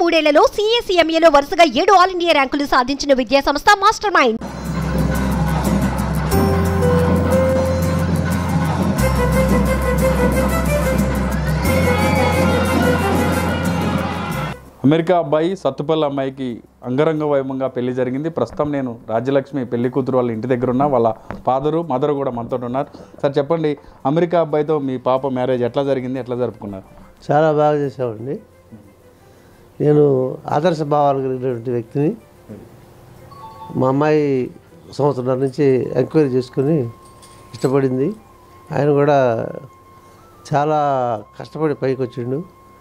మూడేళ్లలో సీఎస్ఈఎంఏలో వరుసగా ఏడు ఆల్ ఇండియా ర్యాంకులు సాధించిన విద్యా సంస్థ మాస్టర్ మైండ్ అమెరికా అబ్బాయి సత్తుపల్లి అమ్మాయికి అంగరంగ వైభవంగా పెళ్లి జరిగింది ప్రస్తుతం నేను రాజ్యలక్ష్మి పెళ్లి కూతురు వాళ్ళ ఇంటి దగ్గర ఉన్నా వాళ్ళ ఫాదరు మదర్ కూడా మనతో ఉన్నారు సార్ చెప్పండి అమెరికా అబ్బాయితో మీ పాప మ్యారేజ్ ఎట్లా జరిగింది ఎట్లా జరుపుకున్నారు చాలా బాగా చేసామండి నేను ఆదర్శ భావాలు కలిగినటువంటి వ్యక్తిని మా అమ్మాయి సంవత్సరం నుంచి ఎంక్వైరీ చేసుకుని ఇష్టపడింది ఆయన కూడా చాలా కష్టపడి పైకి వచ్చిండు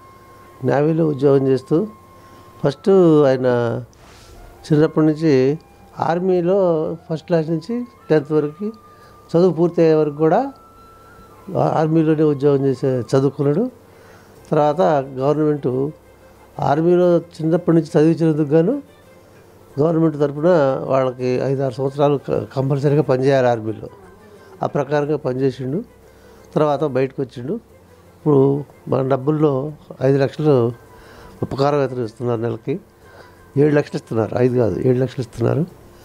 నేవీలో ఉద్యోగం చేస్తూ ఫస్ట్ ఆయన చిన్నప్పటి నుంచి ఆర్మీలో ఫస్ట్ క్లాస్ నుంచి టెన్త్ వరకు చదువు పూర్తి అయ్యే వరకు కూడా ఆర్మీలోనే ఉద్యోగం చేసే చదువుకున్నాడు తర్వాత గవర్నమెంట్ ఆర్మీలో చిన్నప్పటి నుంచి చదివించినందుకు గాను గవర్నమెంట్ తరఫున వాళ్ళకి ఐదు ఆరు సంవత్సరాలు క- కంపల్సరీగా పనిచేయాలి ఆర్మీలో ఆ ప్రకారంగా పనిచేసిండు తర్వాత బయటకు వచ్చిండు ఇప్పుడు మన డబ్బుల్లో ఐదు లక్షలు ఉపకార వేతనం ఇస్తున్నారు నెలకి ఏడు లక్షలు ఇస్తున్నారు ఐదు కాదు ఏడు లక్షలు ఇస్తున్నారు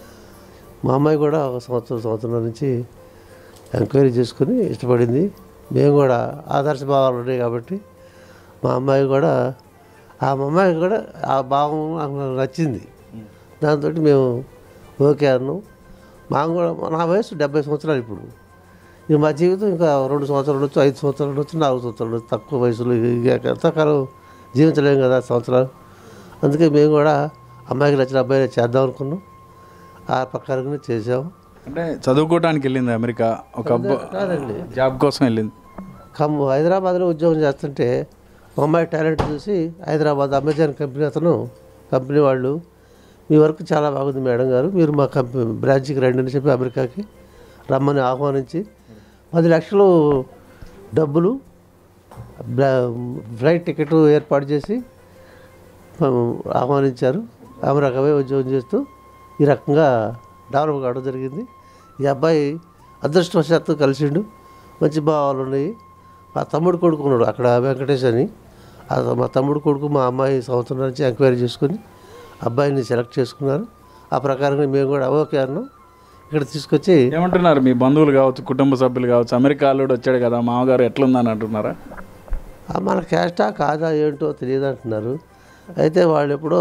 మా అమ్మాయి కూడా ఒక సంవత్సరం సంవత్సరం నుంచి ఎంక్వైరీ చేసుకుని ఇష్టపడింది మేము కూడా ఆదర్శ భావాలు ఉన్నాయి కాబట్టి మా అమ్మాయి కూడా ఆ మా అమ్మాయి కూడా ఆ భావం నాకు నచ్చింది దాంతో మేము ఓకే అన్నాం మాకు కూడా నా వయసు డెబ్బై సంవత్సరాలు ఇప్పుడు ఇక మా జీవితం ఇంకా రెండు సంవత్సరాలు ఉండొచ్చు ఐదు సంవత్సరాలు ఉండొచ్చు నాలుగు సంవత్సరాలు ఉండొచ్చు తక్కువ వయసులో ఇక ఎంతకాలం జీవించలేము కదా సంవత్సరాలు అందుకే మేము కూడా అమ్మాయికి నచ్చిన అబ్బాయి చేద్దాం అనుకున్నాం ఆ ప్రకారంగానే చేసాము అంటే చదువుకోవడానికి వెళ్ళింది అమెరికా ఒక అబ్బా కాదండి జాబ్ కోసం వెళ్ళింది కమ్ హైదరాబాద్లో ఉద్యోగం చేస్తుంటే మా అమ్మాయి టాలెంట్ చూసి హైదరాబాద్ అమెజాన్ కంపెనీ అతను కంపెనీ వాళ్ళు మీ వర్క్ చాలా బాగుంది మేడం గారు మీరు మా కంపెనీ బ్రాంచ్కి రండి అని చెప్పి అమెరికాకి రమ్మని ఆహ్వానించి పది లక్షలు డబ్బులు బ్లా- ఫ్లైట్ టికెట్ ఏర్పాటు చేసి ఆ, ఆహ్వానించారు అమెరికావే ఉద్యోగం చేస్తూ ఈ రకంగా డెవలప్ కావడం జరిగింది ఈ అబ్బాయి అదృష్టవశాత్తు కలిసిండు మంచి భావాలు ఉన్నాయి మా తమ్ముడు కొడుకు ఉన్నాడు అక్కడ వెంకటేష్ అని ఆ మా తమ్ముడు కొడుకు మా అమ్మాయి సంవత్సరం నుంచి ఎంక్వైరీ చేసుకుని అబ్బాయిని సెలెక్ట్ చేసుకున్నారు ఆ ప్రకారంగా మేము కూడా ఓకే అన్నాం ఇక్కడ తీసుకొచ్చి ఏమంటున్నారు మీ బంధువులు కావచ్చు కుటుంబ సభ్యులు కావచ్చు అమెరికా అల్లుడు వచ్చాడు కదా మామగారు ఎట్లుందని అంటున్నారా ఆ మన క్యాస్టా కాదా ఏంటో తెలియదు అంటున్నారు అయితే వాళ్ళు ఎప్పుడో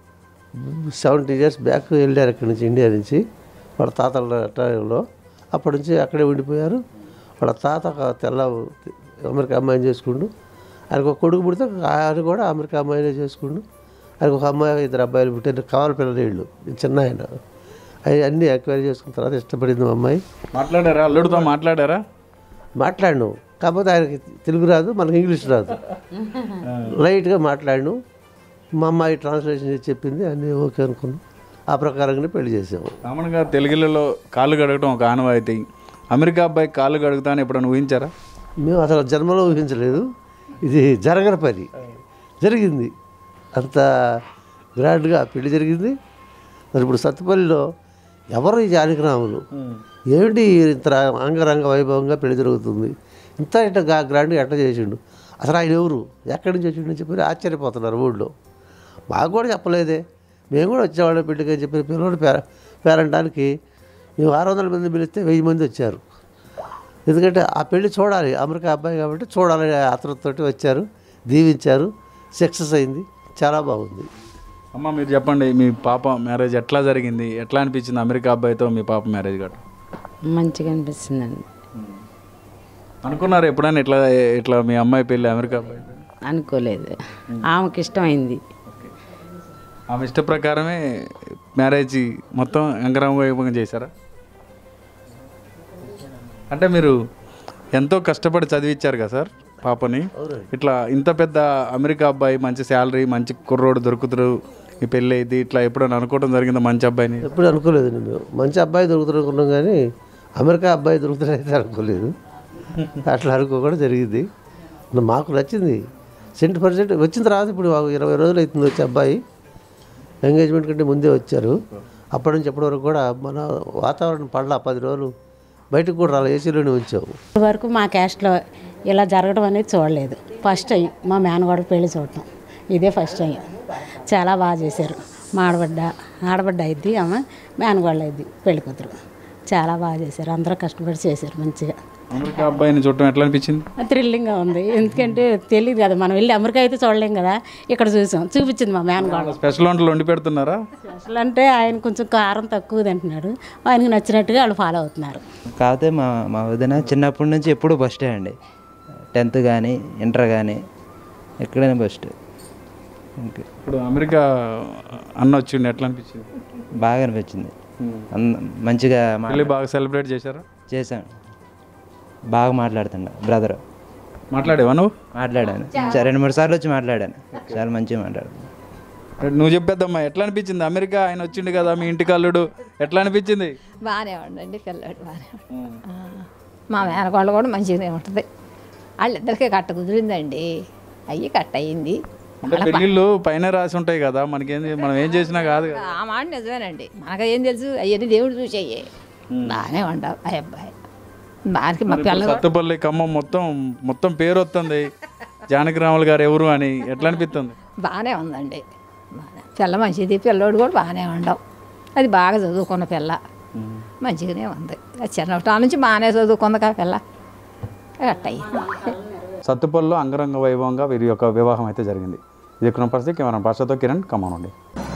సెవెంటీ ఇయర్స్ బ్యాక్ వెళ్ళారు ఇక్కడి నుంచి ఇండియా నుంచి వాళ్ళ తాతల టైంలో అప్పటి నుంచి అక్కడే ఉండిపోయారు వాళ్ళ తాత ఒక తెల్ల అమెరికా అమ్మాయిని చేసుకుండు ఆయనకు ఒక కొడుకు పుడితే ఆయన కూడా అమెరికా అమ్మాయినే చేసుకుండు ఆయనకు ఒక అమ్మాయి ఇద్దరు అబ్బాయిలు పుట్టారు కావాలి పిల్లలు వీళ్ళు చిన్న ఆయన అవి అన్నీ ఎంక్వైరీ చేసుకున్న తర్వాత ఇష్టపడింది మా అమ్మాయి మాట్లాడారా అల్లుడితో మాట్లాడారా మాట్లాడినాం కాకపోతే ఆయనకి తెలుగు రాదు మనకి ఇంగ్లీష్ రాదు లైట్గా మాట్లాడినాం మా అమ్మాయి ట్రాన్స్లేషన్ చేసి చెప్పింది అన్నీ ఓకే అనుకున్నాం ఆ ప్రకారంగానే పెళ్లి చేసాము కామన్గా తెలుగులలో కాళ్ళు కడగటం ఒక ఆనవాయితీ అమెరికా అబ్బాయి కాళ్ళు కడుగుతాను ఎప్పుడైనా ఊహించారా మేము అసలు జన్మలో ఊహించలేదు ఇది జరగని పని జరిగింది అంత గ్రాండ్గా పెళ్లి జరిగింది మరి ఇప్పుడు సత్తుపల్లిలో ఎవరు ఈ జానకిరాములు ఏమిటి ఇంత అంగరంగ వైభవంగా పెళ్లి జరుగుతుంది ఇంత ఇట్లా గా గ్రాండ్గా ఎట్లా చేసిండు అసలు ఆయన ఎవరు ఎక్కడి నుంచి వచ్చిండు అని చెప్పి ఆశ్చర్యపోతున్నారు ఊళ్ళో మాకు కూడా చెప్పలేదే మేము కూడా వచ్చేవాళ్ళం పెళ్లికి అని చెప్పి పిల్లలు పేర పేరంటానికి మేము ఆరు వందల మంది పిలిస్తే వెయ్యి మంది వచ్చారు ఎందుకంటే ఆ పెళ్లి చూడాలి అమెరికా అబ్బాయి కాబట్టి చూడాలి అతనితోటి వచ్చారు దీవించారు సక్సెస్ అయింది చాలా బాగుంది అమ్మ మీరు చెప్పండి మీ పాప మ్యారేజ్ ఎట్లా జరిగింది ఎట్లా అనిపించింది అమెరికా అబ్బాయితో మీ పాప మ్యారేజ్ గట్రా మంచిగా అనిపిస్తుందండి అనుకున్నారు ఎప్పుడైనా ఇట్లా ఇట్లా మీ అమ్మాయి పెళ్ళి అమెరికా అబ్బాయి అనుకోలేదు ఆమెకి ఇష్టమైంది ఆమె ఇష్ట ప్రకారమే మ్యారేజ్ మొత్తం అంగరంగ వైభవంగా చేశారా అంటే మీరు ఎంతో కష్టపడి చదివించారు కదా సార్ పాపని ఇట్లా ఇంత పెద్ద అమెరికా అబ్బాయి మంచి శాలరీ మంచి కుర్రోడు దొరుకుతారు ఈ పెళ్ళి అయింది ఇట్లా ఎప్పుడైనా అనుకోవడం జరిగిందా మంచి అబ్బాయిని ఎప్పుడు అనుకోలేదండి మేము మంచి అబ్బాయి దొరుకుతారు అనుకున్నాం కానీ అమెరికా అబ్బాయి దొరుకుతారైతే అనుకోలేదు అట్లా అనుకోకుండా జరిగింది మాకు నచ్చింది సెంట్ పర్సెంట్ వచ్చిన తర్వాత ఇప్పుడు మాకు ఇరవై రోజులు అవుతుంది వచ్చే అబ్బాయి ఎంగేజ్మెంట్ కంటే ముందే వచ్చారు అప్పటి నుంచి ఎప్పటి వరకు కూడా మన వాతావరణం పడలా పది రోజులు బయటకు కూడా రాలే ఏసీలోనే ఉంచాము ఇప్పటి వరకు మా క్యాస్ట్లో ఇలా జరగడం అనేది చూడలేదు ఫస్ట్ టైం మా మేనగోడ పెళ్లి చూడటం ఇదే ఫస్ట్ టైం చాలా బాగా చేశారు మా ఆడబడ్డ ఆడబడ్డ అయింది ఆమె మేనగోళ్ళ అయింది పెళ్లి కూతురు చాలా బాగా చేశారు అందరూ కష్టపడి చేశారు మంచిగా అమెరికా అబ్బాయిని చూడటం ఎట్లా అనిపించింది థ్రిల్లింగ్గా ఉంది ఎందుకంటే తెలియదు కదా మనం వెళ్ళి అమెరికా అయితే చూడలేం కదా ఇక్కడ చూసాం చూపించింది మా మేనగోళ్ళ స్పెషల్ వంటలు వండి పెడుతున్నారా అసలు అంటే ఆయన కొంచెం కారం తక్కువ తింటున్నాడు ఆయనకి నచ్చినట్టుగా వాళ్ళు ఫాలో అవుతున్నారు కాకపోతే మా మా వదిన చిన్నప్పటి నుంచి ఎప్పుడు ఫస్టే అండి టెన్త్ కానీ ఇంటర్ కానీ ఎక్కడైనా ఫస్ట్ ఇంక ఇప్పుడు అమెరికా అన్న వచ్చిండు ఎట్లా అనిపించింది బాగా అనిపించింది అంద- మంచిగా మా- పెళ్ళి బాగా సెలబ్రేట్ చేశారా చేశాను బాగా మాట్లాడుతుండ బ్రదర్ మాట్లాడేవా నువ్వు మాట్లాడాను చ- రెండు మూడు సార్లు వచ్చి మాట్లాడాను చాలా మంచిగా మాట్లాడాను నువ్వు చెప్పేద్దమ్మా ఎట్లా అనిపించింది అమెరికా ఆయన వచ్చిండు కదా మీ ఇంటి కల్లుడు ఎట్లా అనిపించింది బాగానే ఉండండి పిల్లాడు బాగానే ఉండు. ఆ, మా మేనకోళ్ళు కూడా మంచిగానే ఉంటుంది వాళ్ళిద్దరికీ కట్ట కుదిరిందండి అయ్యి కట్ట అయ్యింది అంటే పెళ్ళిళ్ళు పైన రాసి ఉంటాయి కదా మనకేంది మనం ఏం చేసినా కాదు కదా ఆ మాట నిజమేనండి మనకు ఏం తెలుసు అవన్నీ దేవుడు చూసేయి బాగానే ఉండవు ఆ అబ్బాయి దానికి మా పిల్ల సత్తుపల్లి ఖమ్మం మొత్తం మొత్తం పేరు వస్తుంది జానకిరాములు గారు ఎవరు అని ఎట్లా అనిపిస్తుంది బాగానే ఉందండి బాగానే. పిల్ల మంచిది పిల్లోడు కూడా బాగానే ఉండవు అది బాగా చదువుకున్న పిల్ల మంచిగానే ఉంది అది చిన్నప్పటి నుంచి బాగానే చదువుకుంది కా పిల్ల కట్ట అయ్యింది సత్తుపల్లిలో అంగరంగ వైభవంగా వీరి యొక్క వివాహం అయితే జరిగింది ఇది పరిస్థితి కెమెరా భాషతో కిరణ్ ఖమ్మం నుండి